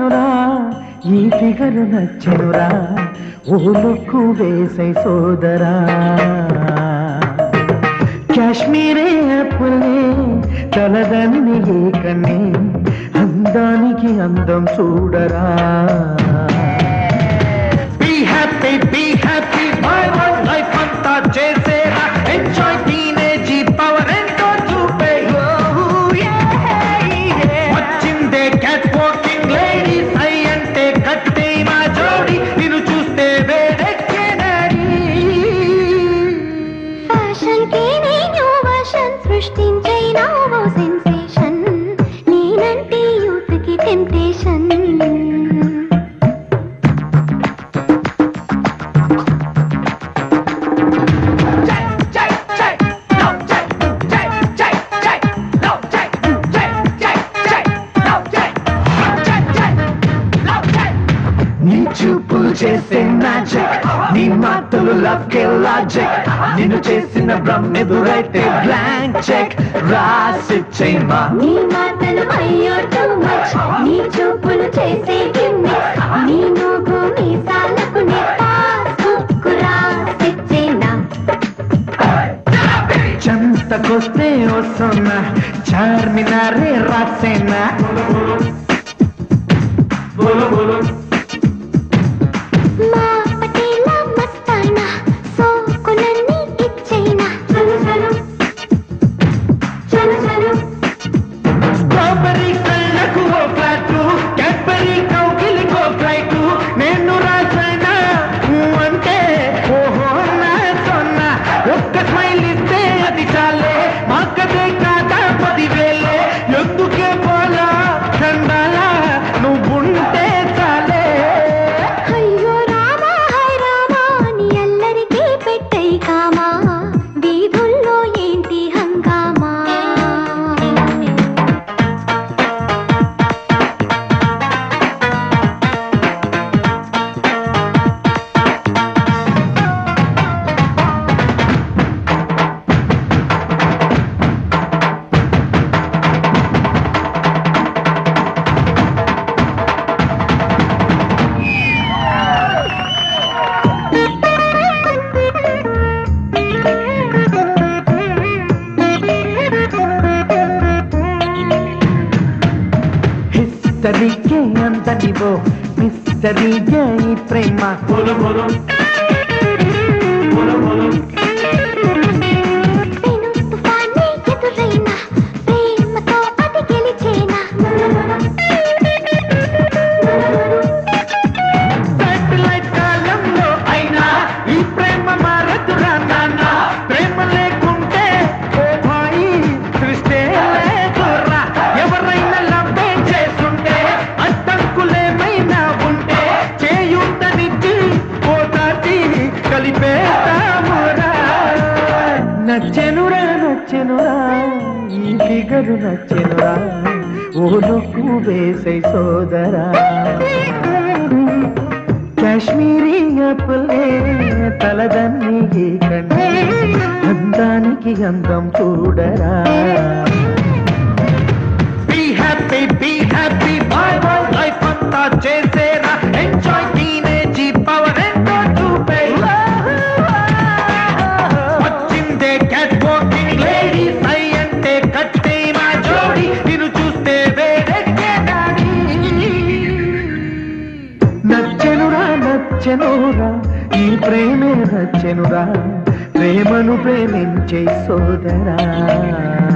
నచ్చెనురా ఈ ఫిగరు నచ్చెనురా ఓ లుక్కు వేసై సోదరా కాశ్మీరే అప్పులే తలదన్ని ఏకనే అందానికి అందం చూడరా be happy be happy my life అంతా చేసేరా ఎంజాయ్ టీనేజీ పవర్ ఎంతో చూపే వచ్చిందే క్యాట్ వాకింగ్ లేడీస్ ఐ అంటే కట్టే మా జోడి నిన్ను చూస్తే వేడెక్కేనడి ఫ్యాషన్ కి నేను వర్షన్ సృష్టించైనావో సెన్సేషన్ నేనంటే యూత్ కి టెంప్టేషన్ నీ చూపులు చేసే మ్యాజిక్ నీ మాటలు లవ్ కే లాజిక్ నిన్ను చేసిన బ్రహ్మెదురైతే బ్లాంక్ చెక్ రాసిచ్చేమా నీ మాటలు అయ్యో టూ మచ్ నీ చూపులు చేసే గిమ్మిక్ నీ నువ్వు నీ సాలకు నీ పాస్బుక్ రాసిచ్చేనా చెంతకొస్తే వస్తున్నా చార్మినారే రాసేనా మా పటేల మస్తానా సోకులన్నీ ఇచ్చేనా చలు చలు చలు చలు స్ట్రాబెర్రీ కళ్ళకు ఓ ఫ్లాటు క్యాడ్బరీ కౌగిలికో ఫ్లైటు నేను రాసానా నువ్వు అంటే ఓహో నా సొన్న ఒక్క స్మైల్ ఇస్తే అది చాలే మాకదే కాదా పదివేలే ఎందుకే పోలా చండాలా నువ్వుంటే చాలే అయ్యో రామా హై రామా నీ అల్లరికి పెట్టై కామా వీధుల్లో ఏంటి హంగామా హిస్టరీకే అంతనివో మిస్టరీకే ఈ ప్రేమ పెను తుఫానే ఎదురైనా ప్రేమతో అది గెలిచేనా సాటిలైట్ కాలంలో అయినా ఈ ప్రేమ మారదురా నాన్న ప్రేమ లేకుంటే ఓ భాయి సృష్టి లేదురా ఎవరైనా లవ్వే చేస్తుంటే అడ్డంకులేమైనా ఉంటే చేయుంటనిచ్చి ఓ దాటి కలిపేస్తామురా నచ్చెనురా నచ్చెనురా ఈ ఫిగరు నచ్చెనురా ఓ లుక్కు వేసై సోదరా కాశ్మీరీ అప్పులే తలదన్ని కండి అందానికి అందం చూడరా be happy be happy boy boy life అంతా చేసేరా ఎంజాయ్ టీనేజీ పవర్ ఎంతో చూపే వచ్చిందే క్యాట్ వాకింగ్ లేడీస్ ఐ అంటే కట్టే మా జోడి నిన్ను చూస్తే వేడెక్కే దాడి నచ్చెనురా నచ్చెనురా ఈ ప్రేమే నచ్చెనురా ప్రేమను ప్రేమించే సోదరా